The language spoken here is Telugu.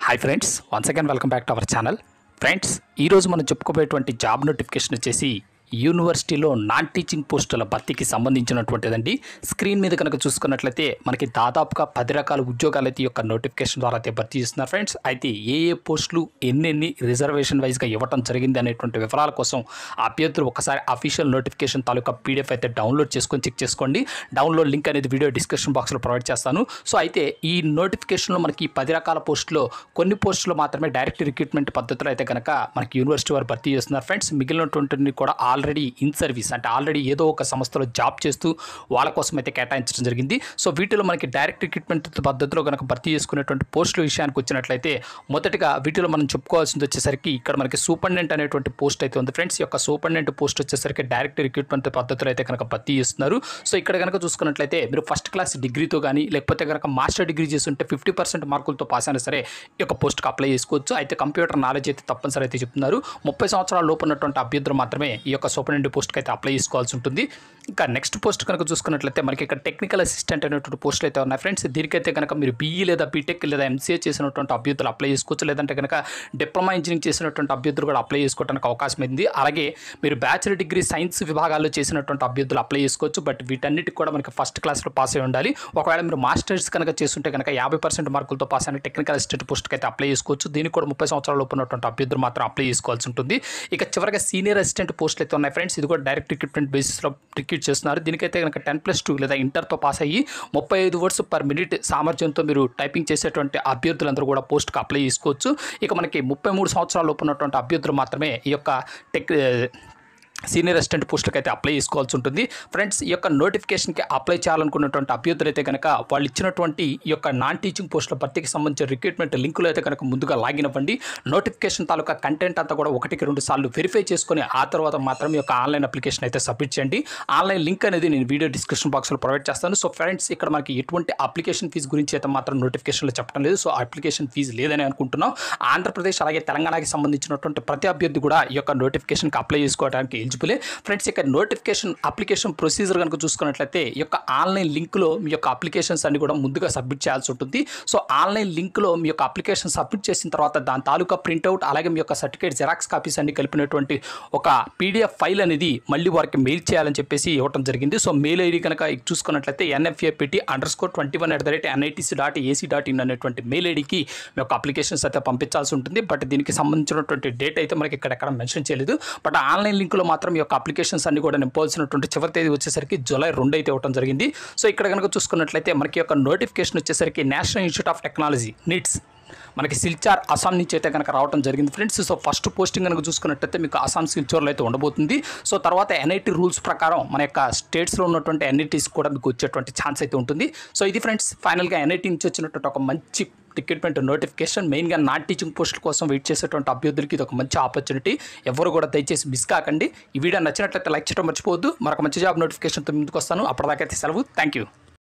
hi friends once again welcome back to our channel friends ఈరోజు మనం చెప్పుకోబోయేటువంటి జాబ్ నోటిఫికేషన్ వచ్చేసి యూనివర్సిటీలో నాన్ టీచింగ్ పోస్టుల భర్తీకి సంబంధించినటువంటిదండి స్క్రీన్ మీద కనుక చూసుకున్నట్లయితే మనకి దాదాపుగా పది రకాల ఉద్యోగాలు అయితే ఈ యొక్క నోటిఫికేషన్ ద్వారా అయితే భర్తీ చేస్తున్నారు ఫ్రెండ్స్ అయితే ఏ ఏ పోస్టులు ఎన్నెన్ని రిజర్వేషన్ వైజ్గా ఇవ్వటం జరిగింది అనేటువంటి వివరాల కోసం అభ్యర్థులు ఒకసారి అఫీషియల్ నోటిఫికేషన్ తాలూకా పీడిఎఫ్ అయితే డౌన్లోడ్ చేసుకొని చెక్ చేసుకోండి డౌన్లోడ్ లింక్ అనేది వీడియో డిస్క్రిప్షన్ బాక్స్లో ప్రొవైడ్ చేస్తాను సో అయితే ఈ నోటిఫికేషన్లో మనకి ఈ పది రకాల పోస్టులో కొన్ని పోస్టులు మాత్రమే డైరెక్ట్ రిక్రూట్మెంట్ పద్ధతిలో అయితే కనుక మనకి యూనివర్సిటీ వారు భర్తీ చేస్తున్నారు ఫ్రెండ్స్ మిగిలినటువంటి కూడా ఆల్రెడీ ఇన్ సర్వీస్ అంటే ఆల్రెడీ ఏదో ఒక సంస్థలో జాబ్ చేస్తూ వాళ్ళ కోసం అయితే కేటాయించడం జరిగింది సో వీటిలో మనకి డైరెక్ట్ రిక్రూట్మెంట్ పద్ధతిలో కనుక భర్తీ చేసుకునేటువంటి పోస్టుల విషయానికి వచ్చినట్లయితే మొదటగా వీటిలో మనం చెప్పుకోవాల్సింది వచ్చేసరికి ఇక్కడ మనకి సూపరింటెండెంట్ అనేటువంటి పోస్ట్ అయితే ఉంది ఫ్రెండ్స్ ఈ యొక్క సూపరింటెండెంట్ పోస్ట్ వచ్చేసరికి డైరెక్ట్ రిక్రూట్మెంట్ పద్ధతిలో అయితే కనుక భర్తీ చేస్తున్నారు సో ఇక్కడ కనుక చూసుకున్నట్లయితే మీరు ఫస్ట్ క్లాస్ డిగ్రీతో కానీ లేకపోతే కనుక మాస్టర్ డిగ్రీ చేస్తుంటే ఫిఫ్టీ పర్సెంట్ మార్కులతో పాస్ అయినా సరే ఈ యొక్క పోస్ట్కి అప్లై చేసుకోవచ్చు అయితే కంప్యూటర్ నాలెడ్జ్ అయితే తప్పనిసరి అయితే చెప్తున్నారు ముప్పై సంవత్సరాల లోపు ఉన్నటువంటి అభ్యర్థులు మాత్రమే ఈ యొక్క సూపరింటెండెంట్ పోస్ట్కి అయితే అప్లై చేసుకోవాల్సి ఉంటుంది ఇంకా నెక్స్ట్ పోస్ట్ కనుక చూసుకున్నట్లయితే మనకి ఇక్కడ టెక్నికల్ అసిస్టెంట్ అనేటువంటి పోస్టులు అయితే ఉన్నాయి ఫ్రెండ్స్ దీనికైతే కనుక మీరు బీఈ లేదా బీటెక్ లేదా ఎంసీఏ చేసినటువంటి అభ్యర్థులు అప్లై చేసుకోవచ్చు లేదంటే కనుక డిప్లొమా ఇంజనీరింగ్ చేసినటువంటి అభ్యర్థులు కూడా అప్లై చేసుకోవడానికి అవకాశం ఉంది అలాగే మీరు బ్యాచిలర్ డిగ్రీ సైన్స్ విభాగాల్లో చేసినటువంటి అభ్యర్థులు అప్లై చేసుకోవచ్చు బట్ వీటన్నిటికి కూడా మనకి ఫస్ట్ క్లాస్లో పాస్ అయి ఉండాలి ఒకవేళ మీరు మాస్టర్స్ కనుక చేస్తుంటే కనుక యాభై పర్సెంట్ మార్కులతో పాస్ అయిన టెక్నికల్ అసిస్టెంట్ పోస్ట్కి అయితే అప్లై చేసుకోవచ్చు దీనికి కూడా ముప్పై సంవత్సరాల లోపు ఉన్నటువంటి అభ్యర్థులు మాత్రం అప్లై చేసుకోవాల్సి ఉంటుంది ఇక చివరిగా సీనియర్ అసిస్టెంట్ పోస్టులు అయితే ఉన్నాయి ఫ్రెండ్స్ ఇది కూడా డైరెక్ట్ రిక్రూట్మెంట్ బేసిస్లో రిక్రూట్ చేస్తున్నారు దీనికైతే కనుక టెన్ ప్లస్ టూ లేదా ఇంటర్తో పాస్ అయ్యి ముప్పై ఐదు వర్డ్స్ పర్ మినిట్ సామర్థ్యంతో మీరు టైపింగ్ చేసేటువంటి అభ్యర్థులందరూ కూడా పోస్ట్కి అప్లై చేసుకోవచ్చు ఇక మనకి ముప్పై మూడు సంవత్సరాల లోపు ఉన్నటువంటి అభ్యర్థులు మాత్రమే ఈ యొక్క టెక్ సీనియర్ అసిస్టెంట్ పోస్టులకు అయితే అప్లై చేసుకోవాల్సి ఉంటుంది ఫ్రెండ్స్ ఈ యొక్క నోటిఫికేషన్కి అప్లై చేయాలనుకున్నటువంటి అభ్యర్థులు అయితే కనుక వాళ్ళు ఇచ్చినటువంటి ఈ యొక్క నాన్ టీచింగ్ పోస్టుల భర్తీకి సంబంధించిన రిక్రూట్మెంట్ లింకులు అయితే కనుక ముందుగా లాగిన్ అవ్వండి నోటిఫికేషన్ తాలూకా కంటెంట్ అంతా కూడా ఒకటికి రెండు సార్లు వెరిఫై చేసుకొని ఆ తర్వాత మాత్రం ఈ యొక్క ఆన్లైన్ అప్లికేషన్ అయితే సబ్మిట్ చేయండి ఆన్లైన్ లింక్ అనేది నేను వీడియో డిస్క్రిప్షన్ బాక్స్లో ప్రొవైడ్ చేస్తాను సో ఫ్రెండ్స్ ఇక్కడ మనకి ఎటువంటి అప్లికేషన్ ఫీజు గురించి అయితే మాత్రం నోటిఫికేషన్లో చెప్పడం లేదు సో అప్లికేషన్ ఫీజు లేదని అనుకుంటున్నాం ఆంధ్రప్రదేశ్ అలాగే తెలంగాణకి సంబంధించినటువంటి ప్రతి అభ్యర్థి కూడా ఈ యొక్క నోటిఫికేషన్కి అప్లై చేసుకోవడానికి ఎలిజిబులే ఫ్రెండ్స్ ఇక్కడ నోటిఫికేషన్ అప్లికేషన్ ప్రొసీజర్ కనుక చూసుకున్నట్లయితే ఈ యొక్క ఆన్లైన్ లింక్లో మీ యొక్క అప్లికేషన్స్ అన్ని కూడా ముందుగా సబ్మిట్ చేయాల్సి ఉంటుంది సో ఆన్లైన్ లింక్లో మీ యొక్క అప్లికేషన్ సబ్మిట్ చేసిన తర్వాత దాని తాలూకా ప్రింట్అవుట్ అలాగే మీ యొక్క సర్టిఫికేట్ జెరాక్స్ కాపీస్ అన్ని కలిపినటువంటి ఒక పీడిఎఫ్ ఫైల్ అనేది మళ్ళీ వారికి మెయిల్ చేయాలని చెప్పేసి ఇవ్వడం జరిగింది సో మెయిల్ ఐడి కనుక చూసుకున్నట్లయితే ఎన్ఎఫ్ఏ పెట్టి underscore twenty one at the rate NITC dot AC dot in అనేటువంటి మెయిల్ ఐడికి మీ యొక్క అప్లికేషన్స్ అయితే పంపించాల్సి ఉంటుంది బట్ దీనికి సంబంధించినటువంటి డేట్ అయితే మనకి ఇక్కడ ఎక్కడ మెన్షన్ చేయలేదు బట్ ఆన్లైన్ లింక్లో మాత్రం ఈ యొక్క అప్లికేషన్స్ అన్ని కూడా నింపాల్సినటువంటి చివరి తేదీ వచ్చేసరికి జూలై రెండు అయితే ఇవ్వడం జరిగింది సో ఇక్కడ కనుక చూసుకున్నట్లయితే మనకి యొక్క నోటిఫికేషన్ వచ్చేసరికి national institute of technology NITs మనకి సిల్చార్ అస్సాం నుంచి అయితే కనుక రావడం జరిగింది ఫ్రెండ్స్ సో ఫస్ట్ పోస్టింగ్ కనుక చూసుకున్నట్టయితే మీకు అస్సాం సిల్చార్లో అయితే ఉండబోతుంది సో తర్వాత ఎన్ఐటి రూల్స్ ప్రకారం మన యొక్క స్టేట్స్లో ఉన్నటువంటి ఎన్ఐటీస్ కూడా మీకు వచ్చేటువంటి ఛాన్స్ అయితే ఉంటుంది సో ఇది ఫ్రెండ్స్ ఫైనల్గా ఎన్ఐటి నుంచి వచ్చినటువంటి ఒక మంచి రిక్రూట్మెంట్ నోటిఫికేషన్ మెయిన్గా నాన్ టీచింగ్ పోస్టుల కోసం వెయిట్ చేసేటువంటి అభ్యర్థులకి ఇది ఒక మంచి ఆపర్చునిటీ ఎవరు కూడా దయచేసి మిస్ కాకండి ఈ వీడియో నచ్చినట్లయితే లైక్ చేయడం మర్చిపోవద్దు మరొక మంచి జాబ్ నోటిఫికేషన్తో ముందుకు వస్తాను అప్పటిదాకైతే సెలవు థ్యాంక్ యూ